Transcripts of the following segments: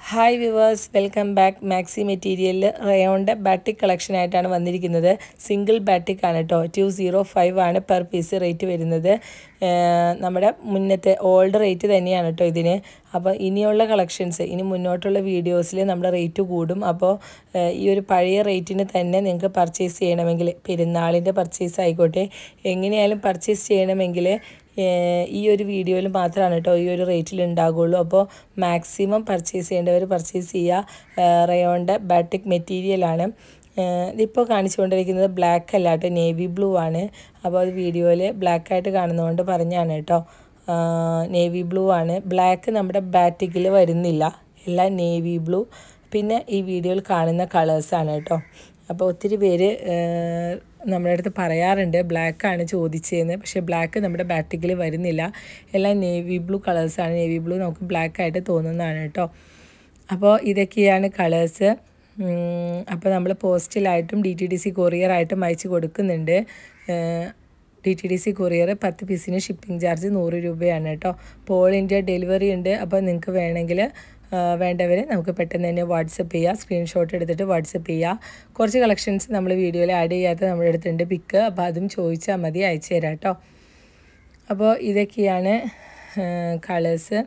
hi viewers welcome back maxi മെറ്റീരിയലിൽ റയോണിൻ്റെ batik കളക്ഷനായിട്ടാണ് വന്നിരിക്കുന്നത് സിംഗിൾ ബാറ്റിക് ആണ് കേട്ടോ ടു സീറോ ഫൈവ് ആണ് പെർ പീസ് റേറ്റ് വരുന്നത് ഏഹ് നമ്മുടെ മുന്നത്തെ ഓൾഡ് റേറ്റ് തന്നെയാണ് കേട്ടോ ഇതിന് അപ്പോൾ ഇനിയുള്ള കളക്ഷൻസ് ഇനി മുന്നോട്ടുള്ള വീഡിയോസിൽ നമ്മുടെ റേറ്റ് കൂടും അപ്പോൾ ഏഹ് ഈ ഒരു പഴയ റേറ്റിന് തന്നെ നിങ്ങൾക്ക് പർച്ചേസ് ചെയ്യണമെങ്കിൽ പെരുന്നാളിൻ്റെ പർച്ചേസ് ആയിക്കോട്ടെ എങ്ങനെയായാലും പർച്ചേസ് ചെയ്യണമെങ്കിൽ ഏഹ് ഈ ഒരു വീഡിയോയിൽ മാത്രമാണ് കേട്ടോ ഈ ഒരു റേറ്റിൽ ഉണ്ടാകുള്ളൂ അപ്പോൾ മാക്സിമം പർച്ചേസ് ചെയ്യേണ്ടവർ പർച്ചേസ് ചെയ്യുക റയോണിൻ്റെ ബാറ്റിക് മെറ്റീരിയലാണ് ഇതിപ്പോൾ കാണിച്ചുകൊണ്ടിരിക്കുന്നത് ബ്ലാക്ക് അല്ല കേട്ടോ നേവി ബ്ലൂ ആണ് അപ്പോൾ അത് വീഡിയോയിൽ ബ്ലാക്ക് ആയിട്ട് കാണുന്നതുകൊണ്ട് പറഞ്ഞാണ് കേട്ടോ നേവി ബ്ലൂ ആണ് ബ്ലാക്ക് നമ്മുടെ ബാറ്റിക്കിൽ വരുന്നില്ല എല്ലാം നേവി ബ്ലൂ പിന്നെ ഈ വീഡിയോയിൽ കാണുന്ന കളേഴ്സാണ് കേട്ടോ അപ്പോൾ ഒത്തിരി പേര് നമ്മുടെ അടുത്ത് പറയാറുണ്ട് ബ്ലാക്കാണ് ചോദിച്ചതെന്ന് പക്ഷേ ബ്ലാക്ക് നമ്മുടെ ബാറ്റിക്കിൽ വരുന്നില്ല എല്ലാം നേവി ബ്ലൂ കളേഴ്സാണ് നേവി ബ്ലൂ നമുക്ക് ബ്ലാക്ക് ആയിട്ട് തോന്നുന്നതാണ് കേട്ടോ അപ്പോൾ ഇതൊക്കെയാണ് കളേഴ്സ് അപ്പോൾ നമ്മൾ പോസ്റ്റിലായിട്ടും ഡി ടി ഡി സി കൊറിയറായിട്ടും അയച്ചു കൊടുക്കുന്നുണ്ട് D T D C courier പത്ത് പീസിന് ഷിപ്പിംഗ് ചാർജ് നൂറ് രൂപയാണ് കേട്ടോ പോൾ ഇന്ത്യ ഡെലിവറി ഉണ്ട് അപ്പോൾ നിങ്ങൾക്ക് വേണമെങ്കിൽ വേണ്ടവർ നമുക്ക് പെട്ടെന്ന് തന്നെ വാട്സപ്പ് ചെയ്യുക സ്ക്രീൻഷോട്ട് എടുത്തിട്ട് വാട്സപ്പ് ചെയ്യുക കുറച്ച് കളക്ഷൻസ് നമ്മൾ വീഡിയോയിൽ ആഡ് ചെയ്യാത്ത നമ്മുടെ അടുത്തുണ്ട് പിക്ക് അപ്പോൾ അതും ചോദിച്ചാൽ മതി അയച്ചു തരാം കേട്ടോ അപ്പോൾ ഇതൊക്കെയാണ് കളേഴ്സ്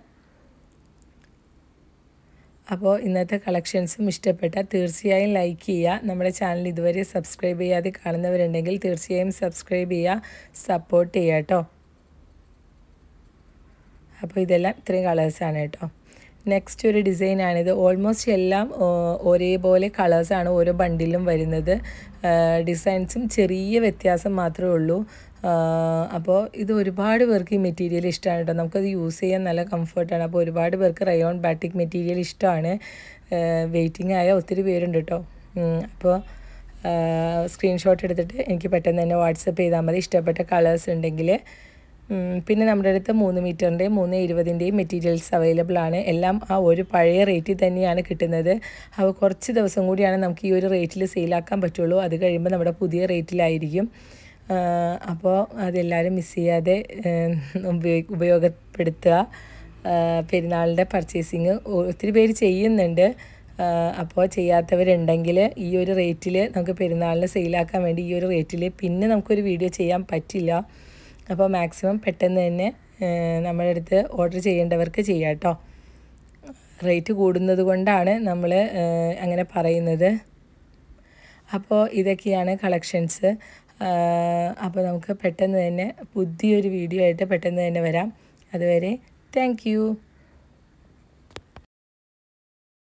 അപ്പോൾ ഇന്നത്തെ കളക്ഷൻസും ഇഷ്ടപ്പെട്ടാൽ തീർച്ചയായും ലൈക്ക് ചെയ്യുക നമ്മുടെ ചാനൽ ഇതുവരെ സബ്സ്ക്രൈബ് ചെയ്യാതെ കാണുന്നവരുണ്ടെങ്കിൽ തീർച്ചയായും സബ്സ്ക്രൈബ് ചെയ്യുക സപ്പോർട്ട് ചെയ്യുക കേട്ടോ അപ്പോൾ ഇതെല്ലാം ഇത്രയും കളേഴ്സാണ് കേട്ടോ നെക്സ്റ്റ് ഒരു ഡിസൈനാണിത് ഓൾമോസ്റ്റ് എല്ലാം ഒരേപോലെ കളേഴ്സാണ് ഓരോ ബണ്ടിലും വരുന്നത് ഡിസൈൻസും ചെറിയ വ്യത്യാസം മാത്രമേ ഉള്ളൂ അപ്പോൾ ഇത് ഒരുപാട് പേർക്ക് ഈ മെറ്റീരിയൽ ഇഷ്ടമാണ് കേട്ടോ നമുക്കത് യൂസ് ചെയ്യാൻ നല്ല കംഫർട്ടാണ് അപ്പോൾ ഒരുപാട് പേർക്ക് റയോൺ ബാറ്റിക് മെറ്റീരിയൽ ഇഷ്ടമാണ് വെയിറ്റിംഗ് ആയ ഒത്തിരി പേരുണ്ട് കേട്ടോ അപ്പോൾ സ്ക്രീൻഷോട്ട് എടുത്തിട്ട് എനിക്ക് പെട്ടെന്ന് തന്നെ വാട്സപ്പ് ചെയ്താൽ മതി ഇഷ്ടപ്പെട്ട കളേഴ്സ് ഉണ്ടെങ്കിൽ പിന്നെ നമ്മുടെ അടുത്ത് മൂന്ന് മീറ്ററിൻ്റെയും മൂന്ന് ഇരുപതിൻ്റെയും മെറ്റീരിയൽസ് അവൈലബിൾ ആണ് എല്ലാം ആ ഒരു പഴയ റേറ്റിൽ തന്നെയാണ് കിട്ടുന്നത് അപ്പോൾ കുറച്ച് ദിവസം കൂടിയാണ് നമുക്ക് ഈ ഒരു റേറ്റിൽ സെയിലാക്കാൻ പറ്റുള്ളൂ അത് കഴിയുമ്പോൾ നമ്മുടെ പുതിയ റേറ്റിലായിരിക്കും അപ്പോൾ അതെല്ലാവരും മിസ് ചെയ്യാതെ ഉപയോഗ ഉപയോഗപ്പെടുത്തുക പെരുന്നാളിൻ്റെ പർച്ചേസിങ് ഒത്തിരി പേര് ചെയ്യുന്നുണ്ട് അപ്പോൾ ചെയ്യാത്തവരുണ്ടെങ്കിൽ ഈ ഒരു റേറ്റിൽ നമുക്ക് പെരുന്നാളിന് സെയിലാക്കാൻ വേണ്ടി ഈ ഒരു റേറ്റിൽ പിന്നെ നമുക്കൊരു വീഡിയോ ചെയ്യാൻ പറ്റില്ല അപ്പോൾ മാക്സിമം പെട്ടെന്ന് തന്നെ നമ്മുടെ അടുത്ത് ഓർഡർ ചെയ്യേണ്ടവർക്ക് ചെയ്യാം കേട്ടോ റേറ്റ് കൂടുന്നത് കൊണ്ടാണ് നമ്മൾ അങ്ങനെ പറയുന്നത് അപ്പോൾ ഇതൊക്കെയാണ് കളക്ഷൻസ് അപ്പോൾ നമുക്ക് പെട്ടെന്ന് തന്നെ പുതിയൊരു വീഡിയോ ആയിട്ട് പെട്ടെന്ന് തന്നെ വരാം അതുവരെ താങ്ക്